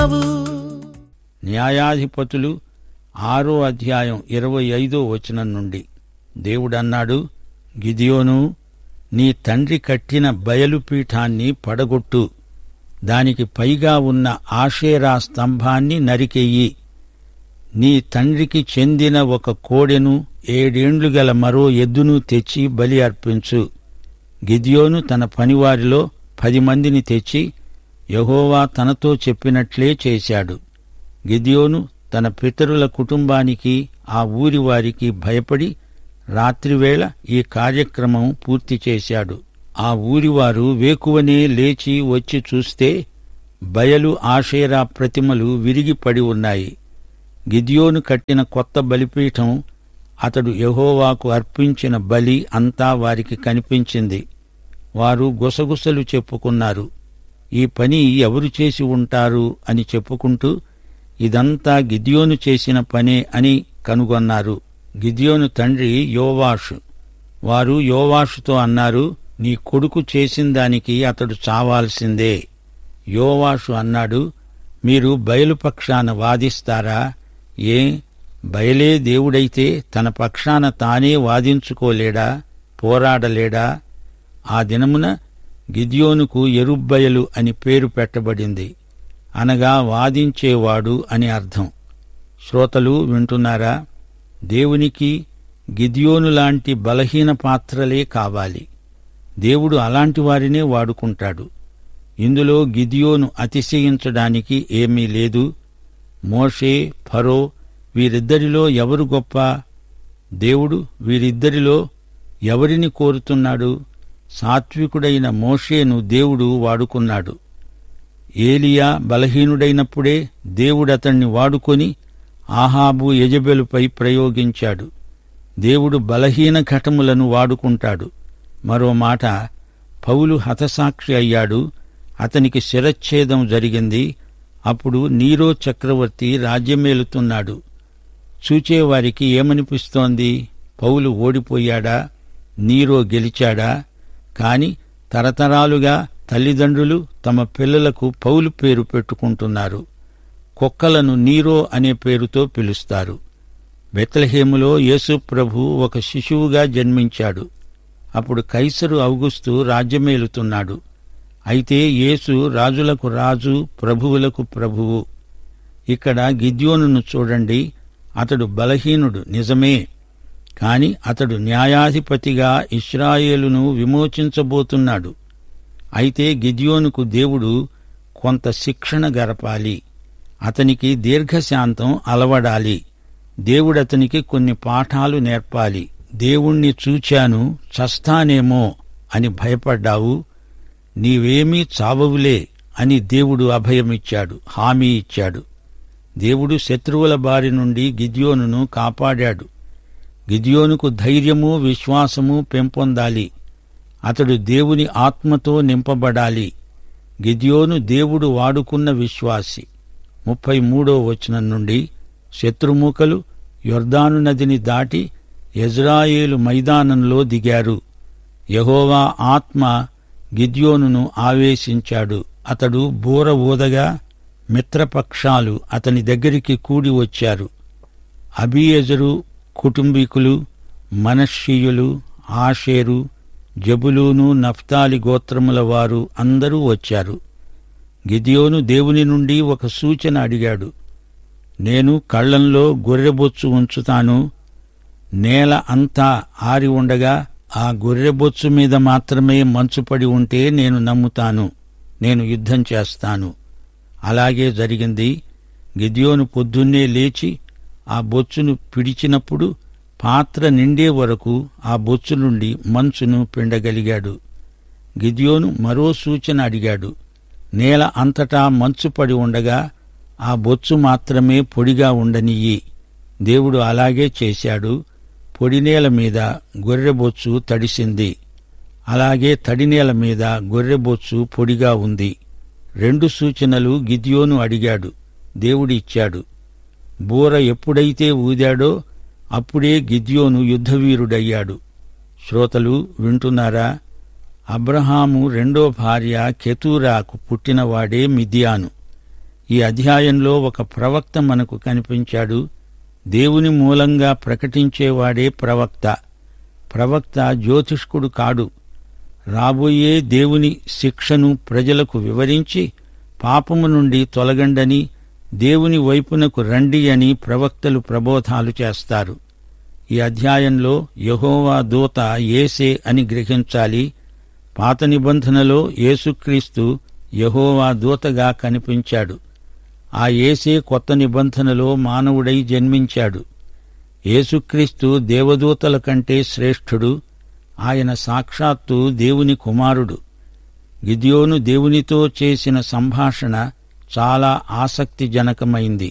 న్యాయాధిపతులు ఆరో అధ్యాయం ఇరవై ఐదో వచనం నుండి దేవుడన్నాడు గిదియోను నీ తండ్రి కట్టిన బయలుపీఠాన్ని పడగొట్టు దానికి పైగా ఉన్న ఆషేరా స్తంభాన్ని నరికెయ్యి నీ తండ్రికి చెందిన ఒక కోడెను ఏడేండ్లు గల మరో ఎద్దును తెచ్చి బలి అర్పించు గిదియోను తన పనివారిలో పది మందిని తెచ్చి యహోవా తనతో చెప్పినట్లే చేశాడు గిదియోను తన పితరుల కుటుంబానికి ఆ ఊరి వారికి భయపడి రాత్రివేళ ఈ కార్యక్రమం పూర్తి చేశాడు ఆ ఊరివారు వేకువనే లేచి వచ్చి చూస్తే బయలు ఆషేరా ప్రతిమలు విరిగి పడి ఉన్నాయి గిదియోను కట్టిన కొత్త బలిపీఠం అతడు యెహోవాకు అర్పించిన బలి అంతా వారికి కనిపించింది వారు గుసగుసలు చెప్పుకున్నారు ఈ పని ఎవరు చేసి ఉంటారు అని చెప్పుకుంటూ ఇదంతా గిద్యోను చేసిన పనే అని కనుగొన్నారు గిద్యోను తండ్రి యోవాషు వారు యోవాషుతో అన్నారు నీ కొడుకు చేసిన దానికి అతడు చావాల్సిందే యోవాషు అన్నాడు మీరు బయలుపక్షాన వాదిస్తారా ఏ బయలే దేవుడైతే తన పక్షాన తానే వాదించుకోలేడా పోరాడలేడా ఆ దినమున గిద్యోనుకు ఎరుబ్బయలు అని పేరు పెట్టబడింది అనగా వాదించేవాడు అని అర్థం శ్రోతలు వింటున్నారా దేవునికి గిద్యోను లాంటి బలహీన పాత్రలే కావాలి దేవుడు అలాంటి వారినే వాడుకుంటాడు ఇందులో గిదియోను అతిశయించడానికి ఏమీ లేదు మోషే ఫరో వీరిద్దరిలో ఎవరు గొప్ప దేవుడు వీరిద్దరిలో ఎవరిని కోరుతున్నాడు సాత్వికుడైన మోషేను దేవుడు వాడుకున్నాడు ఏలియా బలహీనుడైనప్పుడే దేవుడతణ్ణి వాడుకొని ఆహాబు యజబెలుపై ప్రయోగించాడు దేవుడు బలహీన ఘటములను వాడుకుంటాడు మరో మాట పౌలు హతసాక్షి అయ్యాడు అతనికి శిరచ్ఛేదం జరిగింది అప్పుడు నీరో చక్రవర్తి రాజ్యమేలుతున్నాడు చూచేవారికి ఏమనిపిస్తోంది పౌలు ఓడిపోయాడా నీరో గెలిచాడా కాని తరతరాలుగా తల్లిదండ్రులు తమ పిల్లలకు పౌలు పేరు పెట్టుకుంటున్నారు కుక్కలను నీరో అనే పేరుతో పిలుస్తారు బెత్లహేములో యేసు ప్రభు ఒక శిశువుగా జన్మించాడు అప్పుడు కైసరు ఔగుస్తు రాజ్యమేలుతున్నాడు అయితే యేసు రాజులకు రాజు ప్రభువులకు ప్రభువు ఇక్కడ గిద్యోనును చూడండి అతడు బలహీనుడు నిజమే కాని అతడు న్యాయాధిపతిగా ఇస్రాయేలును విమోచించబోతున్నాడు అయితే గిద్యోనుకు దేవుడు కొంత శిక్షణ గరపాలి అతనికి దీర్ఘశాంతం అలవడాలి దేవుడతనికి కొన్ని పాఠాలు నేర్పాలి దేవుణ్ణి చూచాను చస్తానేమో అని భయపడ్డావు నీవేమీ చావవులే అని దేవుడు అభయమిచ్చాడు హామీ ఇచ్చాడు దేవుడు శత్రువుల బారి నుండి గిద్యోనును కాపాడాడు గిద్యోనుకు ధైర్యము విశ్వాసము పెంపొందాలి అతడు దేవుని ఆత్మతో నింపబడాలి గిద్యోను దేవుడు వాడుకున్న విశ్వాసి ముప్పై మూడో వచనం నుండి శత్రుమూకలు యొర్దాను నదిని దాటి యజ్రాయేలు మైదానంలో దిగారు యహోవా ఆత్మ గిద్యోనును ఆవేశించాడు అతడు బూర ఊదగా మిత్రపక్షాలు అతని దగ్గరికి కూడి వచ్చారు అబియజరు కుటుంబీకులు మనషీయులు ఆషేరు జబులూను నఫ్తాలి గోత్రముల వారు అందరూ వచ్చారు గిదియోను దేవుని నుండి ఒక సూచన అడిగాడు నేను కళ్ళంలో గొర్రెబొచ్చు ఉంచుతాను నేల అంతా ఆరి ఉండగా ఆ గొర్రెబొచ్చు మీద మాత్రమే మంచుపడి ఉంటే నేను నమ్ముతాను నేను యుద్ధం చేస్తాను అలాగే జరిగింది గిద్యోను పొద్దున్నే లేచి ఆ బొచ్చును పిడిచినప్పుడు పాత్ర నిండే వరకు ఆ బొచ్చు నుండి మంచును పిండగలిగాడు గిద్యోను మరో సూచన అడిగాడు నేల అంతటా మంచు పడి ఉండగా ఆ బొచ్చు మాత్రమే పొడిగా ఉండనియ్యి దేవుడు అలాగే చేశాడు పొడినేల మీద గొర్రెబొచ్చు తడిసింది అలాగే తడినేల మీద గొర్రెబొచ్చు పొడిగా ఉంది రెండు సూచనలు గిద్యోను అడిగాడు దేవుడిచ్చాడు బూర ఎప్పుడైతే ఊదాడో అప్పుడే గిద్యోను యుద్ధవీరుడయ్యాడు శ్రోతలు వింటున్నారా అబ్రహాము రెండో భార్య కెతూరాకు పుట్టినవాడే మిద్యాను ఈ అధ్యాయంలో ఒక ప్రవక్త మనకు కనిపించాడు దేవుని మూలంగా ప్రకటించేవాడే ప్రవక్త ప్రవక్త జ్యోతిష్కుడు కాడు రాబోయే దేవుని శిక్షను ప్రజలకు వివరించి పాపము నుండి తొలగండని దేవుని వైపునకు రండి అని ప్రవక్తలు ప్రబోధాలు చేస్తారు ఈ అధ్యాయంలో యహోవా దూత ఏసే అని గ్రహించాలి పాత నిబంధనలో యేసుక్రీస్తు యహోవా దూతగా కనిపించాడు ఆ ఏసే కొత్త నిబంధనలో మానవుడై జన్మించాడు యేసుక్రీస్తు దేవదూతల కంటే శ్రేష్ఠుడు ఆయన సాక్షాత్తు దేవుని కుమారుడు గిద్యోను దేవునితో చేసిన సంభాషణ చాలా ఆసక్తిజనకమైంది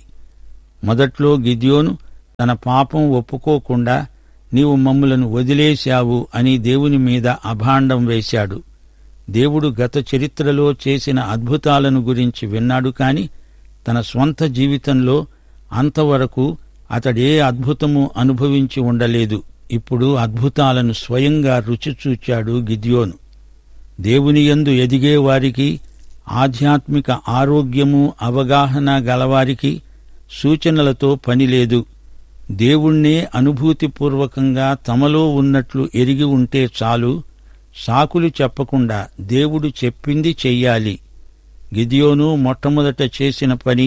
మొదట్లో గిద్యోను తన పాపం ఒప్పుకోకుండా నీవు మమ్ములను వదిలేశావు అని దేవుని మీద అభాండం వేశాడు దేవుడు గత చరిత్రలో చేసిన అద్భుతాలను గురించి విన్నాడు కాని తన స్వంత జీవితంలో అంతవరకు అతడే అద్భుతము అనుభవించి ఉండలేదు ఇప్పుడు అద్భుతాలను స్వయంగా రుచి చూచాడు గిద్యోను దేవుని యందు ఎదిగే వారికి ఆధ్యాత్మిక ఆరోగ్యము అవగాహన గలవారికి సూచనలతో పనిలేదు దేవుణ్ణే అనుభూతిపూర్వకంగా తమలో ఉన్నట్లు ఎరిగి ఉంటే చాలు సాకులు చెప్పకుండా దేవుడు చెప్పింది చెయ్యాలి గిదియోను మొట్టమొదట చేసిన పని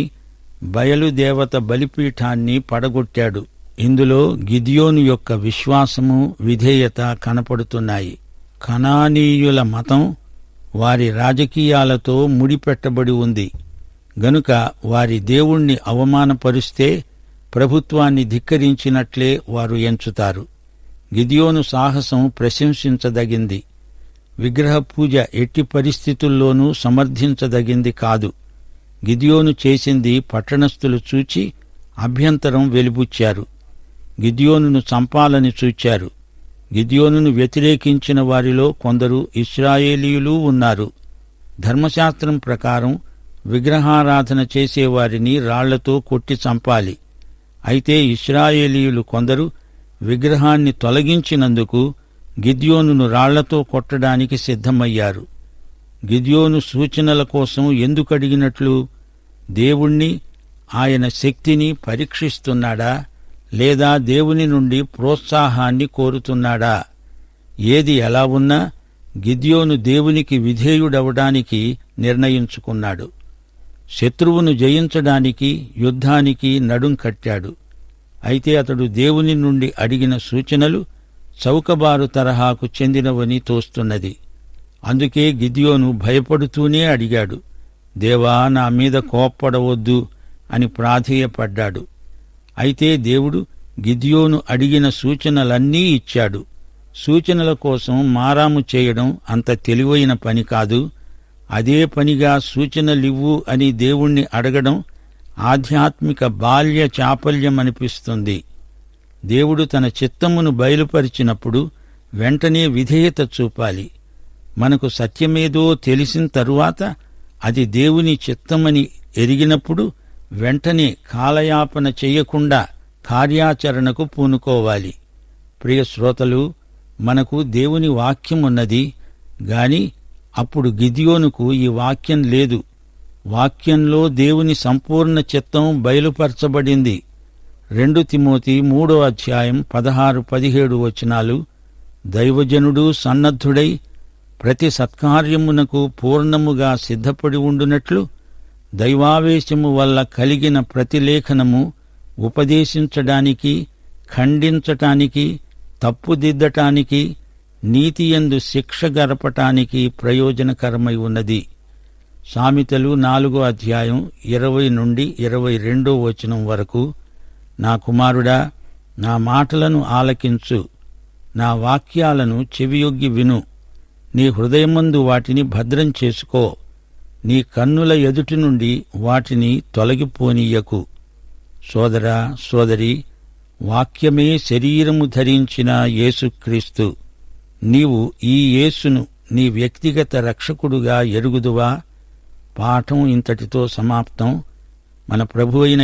బయలుదేవత బలిపీఠాన్ని పడగొట్టాడు ఇందులో గిదియోను యొక్క విశ్వాసము విధేయత కనపడుతున్నాయి కనానీయుల మతం వారి రాజకీయాలతో ముడిపెట్టబడి ఉంది గనుక వారి దేవుణ్ణి అవమానపరుస్తే ప్రభుత్వాన్ని ధిక్కరించినట్లే వారు ఎంచుతారు గిదియోను సాహసం ప్రశంసించదగింది విగ్రహ పూజ ఎట్టి పరిస్థితుల్లోనూ సమర్థించదగింది కాదు గిదియోను చేసింది పట్టణస్థులు చూచి అభ్యంతరం వెలిబుచ్చారు గిదియోనును చంపాలని చూచారు గిదియోనును వ్యతిరేకించిన వారిలో కొందరు ఇస్రాయేలీయులు ఉన్నారు ధర్మశాస్త్రం ప్రకారం విగ్రహారాధన చేసేవారిని రాళ్లతో కొట్టి చంపాలి అయితే ఇస్రాయేలీయులు కొందరు విగ్రహాన్ని తొలగించినందుకు గిద్యోనును రాళ్లతో కొట్టడానికి సిద్ధమయ్యారు గిద్యోను సూచనల కోసం ఎందుకు అడిగినట్లు దేవుణ్ణి ఆయన శక్తిని పరీక్షిస్తున్నాడా లేదా దేవుని నుండి ప్రోత్సాహాన్ని కోరుతున్నాడా ఏది ఎలా ఉన్నా గిద్యోను దేవునికి విధేయుడవడానికి నిర్ణయించుకున్నాడు శత్రువును జయించడానికి యుద్ధానికి నడుం కట్టాడు అయితే అతడు దేవుని నుండి అడిగిన సూచనలు చౌకబారు తరహాకు చెందినవని తోస్తున్నది అందుకే గిద్యోను భయపడుతూనే అడిగాడు దేవా నా మీద కోప్పడవద్దు అని ప్రాధేయపడ్డాడు అయితే దేవుడు గిద్యోను అడిగిన సూచనలన్నీ ఇచ్చాడు సూచనల కోసం మారాము చేయడం అంత తెలివైన పని కాదు అదే పనిగా సూచనలివ్వు అని దేవుణ్ణి అడగడం ఆధ్యాత్మిక బాల్య చాపల్యమనిపిస్తుంది దేవుడు తన చిత్తమును బయలుపరిచినప్పుడు వెంటనే విధేయత చూపాలి మనకు సత్యమేదో తెలిసిన తరువాత అది దేవుని చిత్తమని ఎరిగినప్పుడు వెంటనే కాలయాపన చెయ్యకుండా కార్యాచరణకు పూనుకోవాలి ప్రియ శ్రోతలు మనకు దేవుని వాక్యమున్నది గాని అప్పుడు గిదియోనుకు ఈ వాక్యం లేదు వాక్యంలో దేవుని సంపూర్ణ చిత్తం బయలుపరచబడింది రెండు తిమోతి మూడో అధ్యాయం పదహారు పదిహేడు వచనాలు దైవజనుడు సన్నద్ధుడై ప్రతి సత్కార్యమునకు పూర్ణముగా సిద్ధపడి ఉండునట్లు దైవావేశము వల్ల కలిగిన ప్రతిలేఖనము ఉపదేశించడానికి ఖండించటానికి తప్పుదిద్దటానికి నీతియందు శిక్ష గరపటానికి ప్రయోజనకరమై ఉన్నది సామెతలు నాలుగో అధ్యాయం ఇరవై నుండి ఇరవై రెండో వచనం వరకు నా కుమారుడా నా మాటలను ఆలకించు నా వాక్యాలను చెవియొగ్గి విను నీ హృదయమందు వాటిని భద్రం చేసుకో నీ కన్నుల ఎదుటి నుండి వాటిని తొలగిపోనీయకు సోదరా సోదరి వాక్యమే శరీరము ధరించిన యేసుక్రీస్తు నీవు ఈ యేసును నీ వ్యక్తిగత రక్షకుడుగా ఎరుగుదువా పాఠం ఇంతటితో సమాప్తం మన ప్రభు అయిన